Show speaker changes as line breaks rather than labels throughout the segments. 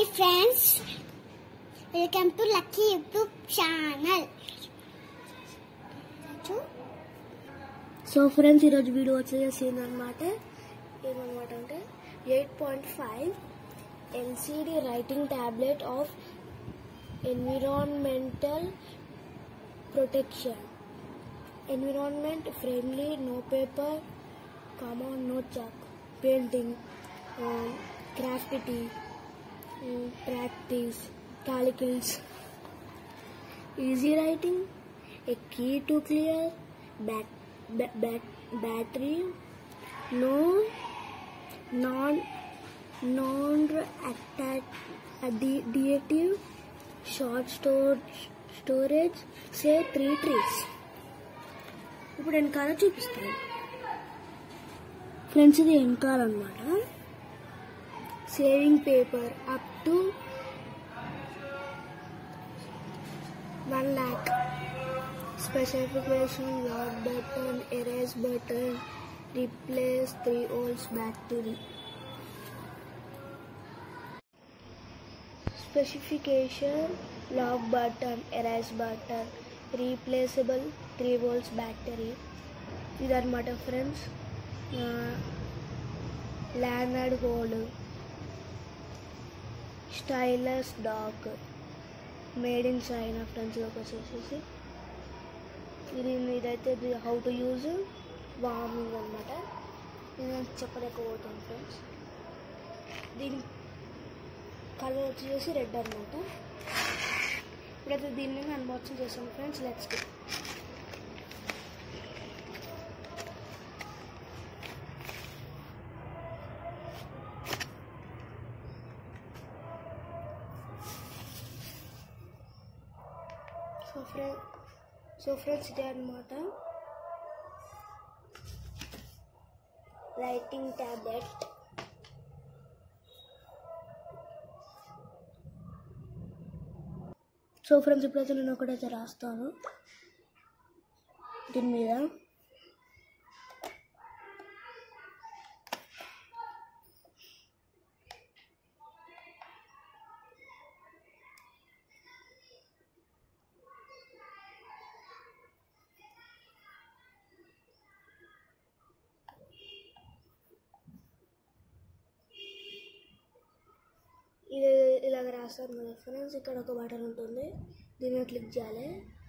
Hi friends welcome to Lucky YouTube channel
so friends ఈరోజు video వచ్చేసి ఏంటనమాట ఏమన్నమాట అంటే eight point five LCD writing tablet of environmental protection environment friendly no paper common no chalk painting క్రాఫ్టిటీ practice కాలికల్స్ easy writing, a key to clear, bat, ba- bat, battery, no non non additive, short storage, storage, say three trees. ఇప్పుడు వెనకాల చూపిస్తాను friends ఇది వెనకాల అనమాట saving paper up to one lakh specification lock button erase button replace three holes battery specification lock button erase button replaceable three volts battery ఇదన్నమాట friends land hole stylus dock made in China friends వచ్చేసేసి ఇది ఇదైతే how to use warming అనమాట ఇది నేను చెప్పలేకపోతాను friends దీని colour వచ్చేసి రెడ్ అనమాట ఇప్పుడైతే దీన్ని అన్బాక్సింగ్ చేస్తాను friends let's so friend so friends ఇదే అనమాట రైటింగ్ ట్యాబ్లెట్ సో ఫ్రెండ్స్ ఇప్పుడైతే నేను ఒకటైతే రాస్తాను దీని మీద ఇది ఇలాగ రాస్తాను కదా ఫ్రెండ్స్ ఇక్కడ ఒక బటన్ ఉంటుంది దీని మీద క్లిక్ చేయాలి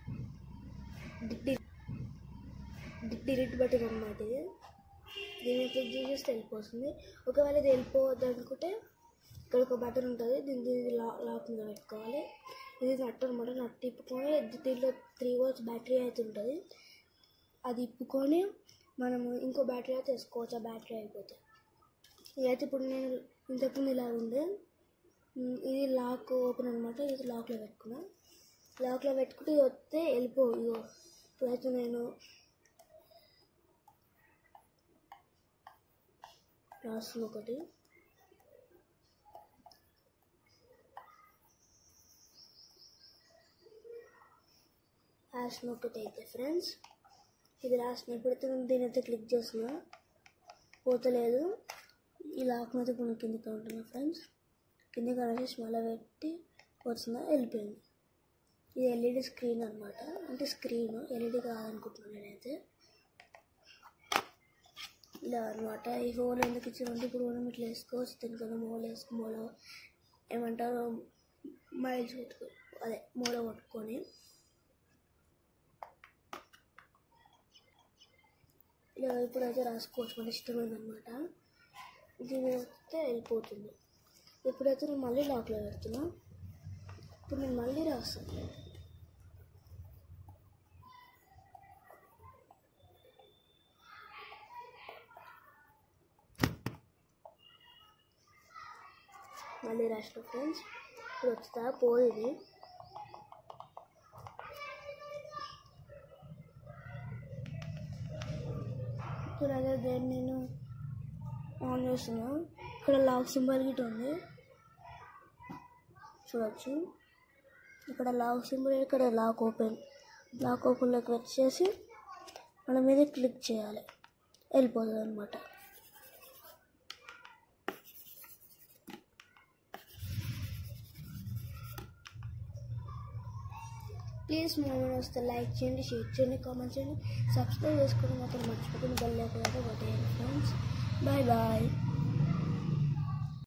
డిలీట్ బటన్ అనమాట ఇది దీని మీద క్లిక్ చేసేస్తే వెళ్ళిపోతుంది ఒకవేళ ఇది వెళ్ళిపోవద్దు అనుకుంటే ఇక్కడ ఒక బటన్ ఉంటుంది దీని దీని లా లాక్ మీద పెట్టుకోవాలి ఇది నట్టు అనమాట నట్టు ఇప్పుకొని దీంట్లో త్రీ వోల్ట్స్ బ్యాటరీ అయితే ఉంటుంది అది ఇప్పుకొని మనము ఇంకో బ్యాటరీ అయితే వేసుకోవచ్చు ఆ బ్యాటరీ అయిపోతే ఇదైతే ఇప్పుడు నేను ఇంతకుముందు ఇలా ఉంది ఉమ్, ఇది లాక్ ఓపెన్ అనమాట ఇది లాక్లో పెట్టుకున్నా లాక్లో పెట్టుకుంటే ఇది వస్తే వెళ్ళిపో ఇగో ఇప్పుడైతే నేను రాస్తున్నా ఒకటి రాసిన ఒకటి అయితే ఫ్రెండ్స్ ఇది రాసిన ఇప్పుడైతే నేను దీని అయితే క్లిక్ చేస్తున్నా పోతలేదు ఈ లాక్ మీద కొన్ని కిందకి ఉంటున్నా ఫ్రెండ్స్ కింద కనెక్షన్ మళ్ళీ పెట్టి వచ్చిందా వెళ్ళిపోయింది ఇది ఎల్ఈడి స్క్రీన్ అనమాట అంటే స్క్రీన్ ఎల్ఈడి కాదనుకుంటున్నాను నేనైతే ఇలా అనమాట ఈ హోల్ ఎందుకు ఇచ్చామంటే ఇప్పుడు మనం ఇట్లా వేసుకోవచ్చు దీనికన్నా మూల వేసుకో మూల ఏమంటారు మైల్స్ పెట్టుకో అదే మూల పట్టుకొని ఇలా ఇప్పుడైతే రాసుకోవచ్చు మన ఇష్టమైంది అనమాట దీని వస్తే వెళ్ళిపోతుంది ఇప్పుడైతే నేను మళ్ళీ లాక్లో పెడుతున్నా ఇప్పుడు నేను మళ్ళీ రాస్తాను మళ్ళీ రాసిన ఫ్రెండ్స్ ఇప్పుడు వస్తా పోయింది ఇప్పుడు అదే దాన్ని నేను ఆన్ చేస్తున్నా ఇక్కడ లాక్ సింబల్ గిట్ ఉంది చూడొచ్చు ఇక్కడ లాక్ సింబల్ ఇక్కడ లాక్ ఓపెన్ లాక్ ఓపెన్లోకి వచ్చేసి మన మీద క్లిక్ చేయాలి వెళ్ళిపోతుంది అనమాట ప్లీజ్ మా వీడియో వస్తే లైక్ చేయండి షేర్ చేయండి కామెంట్ చేయండి సబ్స్క్రైబ్ చేసుకోవడం మాత్రం మర్చిపోకుండా బెల్ ఐకాన్ అయితే కొట్టేయండి ఫ్రెండ్స్ బాయ్ బాయ్